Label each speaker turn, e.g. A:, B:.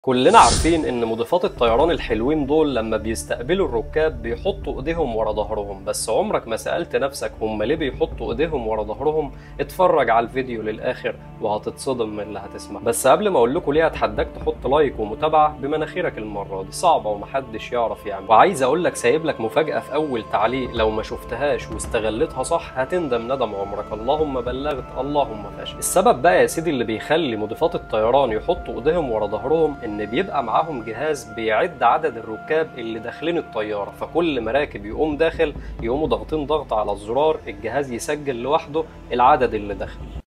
A: كلنا عارفين ان مضيفات الطيران الحلوين دول لما بيستقبلوا الركاب بيحطوا ايديهم ورا ظهرهم بس عمرك ما سألت نفسك هم ليه بيحطوا ايديهم ورا ظهرهم اتفرج على الفيديو للاخر وهتتصدم من اللي هتسمع بس قبل ما اقول لكم ليه هتحداك تحط لايك ومتابعه بمناخيرك المره دي صعبه ومحدش يعرف يعني وعايز اقول لك سايب لك مفاجاه في اول تعليق لو ما شفتهاش واستغلتها صح هتندم ندم عمرك اللهم بلغت اللهم فاشل السبب بقى يا سيدي اللي بيخلي مضيفات الطيران يحطوا ايديهم ورا ظهرهم ان بيبقى معاهم جهاز بيعد عدد الركاب اللي داخلين الطياره فكل ما راكب يقوم داخل يقوموا ضاغطين ضغط على الزرار الجهاز يسجل لوحده العدد اللي داخل